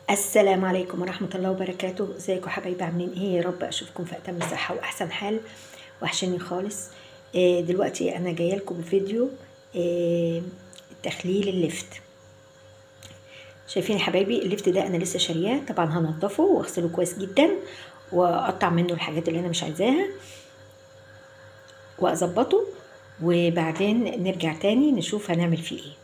السلام عليكم ورحمة الله وبركاته ازيكم حبايبي عاملين ايه يا رب اشوفكم في اتم صحة واحسن حال وحشني خالص آه، دلوقتي انا جايه لكم بفيديو آه، تخليل اللفت شايفين يا حبايبي اللفت ده انا لسه شارياه طبعا هنضفه واغسله كويس جدا واقطع منه الحاجات اللي انا مش عايزاها واظبطه وبعدين نرجع تاني نشوف هنعمل فيه ايه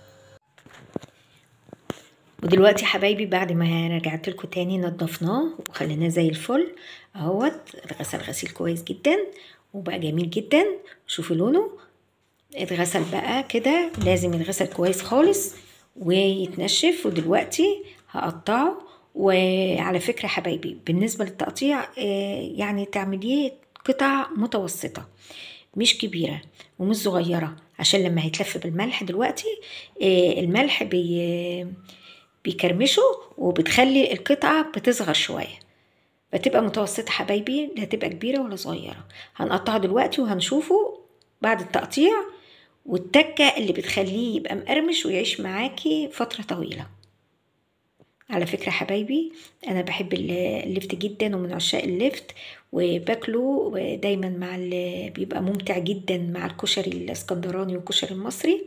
ودلوقتي حبايبي بعد ما رجعت لكم تاني نضفناه وخليناه زي الفل اهوت اتغسل غسيل كويس جدا وبقى جميل جدا شوفوا لونه اتغسل بقى كده لازم يتغسل كويس خالص ويتنشف ودلوقتي هقطعه وعلى فكرة حبايبي بالنسبة للتقطيع يعني تعمليه قطع متوسطة مش كبيرة ومش صغيرة عشان لما هيتلف بالملح دلوقتي الملح بي بيكرمشه وبتخلي القطعة بتصغر شوية فتبقى متوسطة حبايبي لا تبقى كبيرة ولا صغيرة هنقطعه دلوقتي وهنشوفه بعد التقطيع والتكة اللي بتخليه يبقى مقرمش ويعيش معاكي فترة طويلة على فكرة حبايبي أنا بحب اللفت جدا ومن عشاق اللفت وباكله دايما مع بيبقى ممتع جدا مع الكشري الاسكندراني والكشري المصري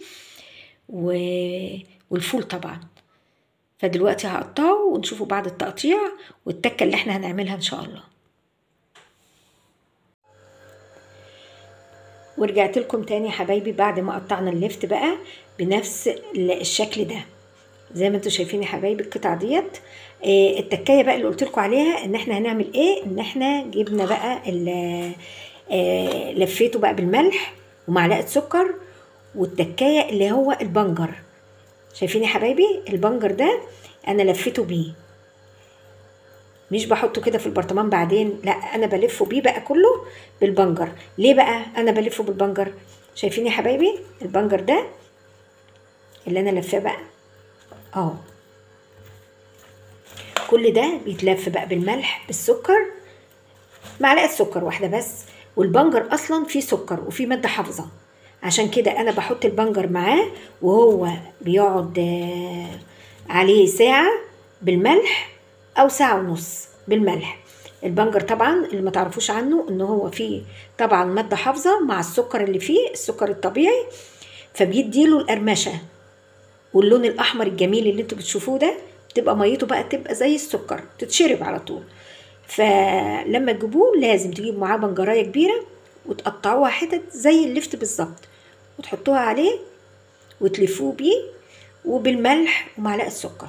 والفول طبعا فدلوقتي هقطعه ونشوفه بعد التقطيع والتكة اللي احنا هنعملها ان شاء الله ورجعت لكم تاني يا حبايبي بعد ما قطعنا اللفت بقى بنفس الشكل ده زي ما انتم شايفين يا حبايبي القطع ديت اه التكايه بقى اللي قلت لكم عليها ان احنا هنعمل ايه ان احنا جبنا بقى اه لفيته بقى بالملح ومعلقه سكر والتكايه اللي هو البنجر شايفين يا حبايبي البنجر ده انا لفيته بيه مش بحطه كده في البرطمان بعدين لا انا بلفه بيه بقى كله بالبنجر ليه بقى انا بلفه بالبنجر شايفين يا حبايبي البنجر ده اللي انا لفاه بقى اهو كل ده بيتلف بقى بالملح بالسكر معلقه سكر واحده بس والبنجر اصلا فيه سكر وفيه ماده حافظه عشان كده انا بحط البنجر معاه وهو بيقعد عليه ساعة بالملح او ساعة ونص بالملح البنجر طبعا اللي ما تعرفوش عنه ان هو فيه طبعا مادة حافظة مع السكر اللي فيه السكر الطبيعي فبيديله القرمشة واللون الاحمر الجميل اللي انتوا بتشوفوه ده تبقى ميته بقى تبقى زي السكر تتشرب على طول فلما تجيبوه لازم تجيبوا معاه بنجرايه كبيره وتقطعوها حتت زي اللفت بالظبط وتحطوها عليه وتلفوه بيه وبالملح ومعلقه سكر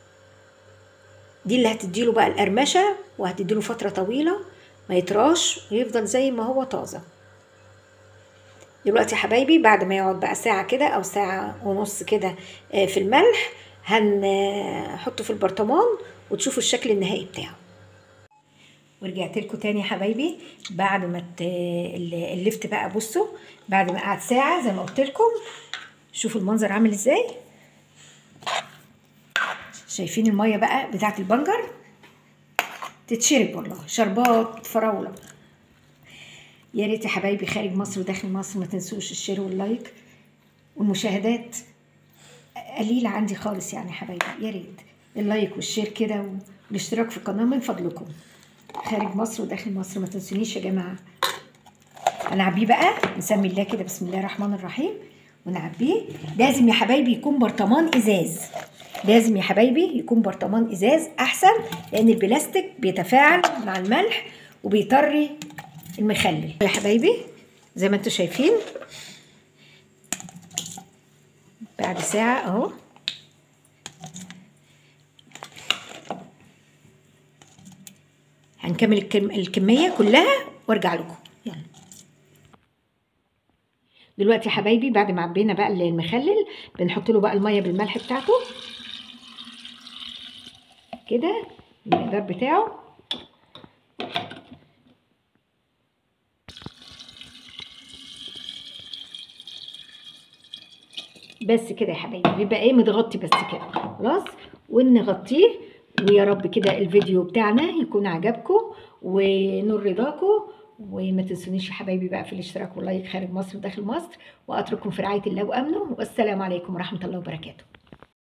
دي اللي هتديله بقى القرمشه وهتديله فتره طويله ما يطراش ويفضل زي ما هو طازه دلوقتي يا حبايبي بعد ما يقعد بقى ساعه كده او ساعه ونص كده في الملح هنحطه في البرطمان وتشوفوا الشكل النهائي بتاعه ورجعت لكم تاني يا حبايبي بعد ما اللفت بقى بصوا بعد ما قعد ساعه زي ما قلت لكم شوفوا المنظر عامل ازاي شايفين الميه بقى بتاعت البنجر تتشرب والله شربات فراوله يا ريت يا حبايبي خارج مصر وداخل مصر ما تنسوش الشير واللايك والمشاهدات قليله عندي خالص يعني يا حبايبي يا ريت اللايك والشير كده والاشتراك في القناه من فضلكم خارج مصر وداخل مصر ما تنسونيش يا جماعه هنعبيه بقى نسمي الله كده بسم الله الرحمن الرحيم ونعبيه لازم يا حبايبي يكون برطمان ازاز لازم يا حبايبي يكون برطمان ازاز احسن لان البلاستيك بيتفاعل مع الملح وبيطري المخلل يا حبايبي زي ما انتم شايفين بعد ساعه اهو هنكمل الكميه كلها وارجع لكم يلا دلوقتي يا حبايبي بعد ما عبينا بقى المخلل بنحط له بقى الميه بالملح بتاعته كده المقدار بتاعه بس كده يا حبايبي بيبقى ايه متغطي بس كده خلاص ونغطيه ويا رب كده الفيديو بتاعنا يكون عجبكم ونور رضاكم وما تنسونيش يا حبايبي بقى في الاشتراك واللايك خارج مصر وداخل مصر واترككم في رعايه الله وامنه والسلام عليكم ورحمه الله وبركاته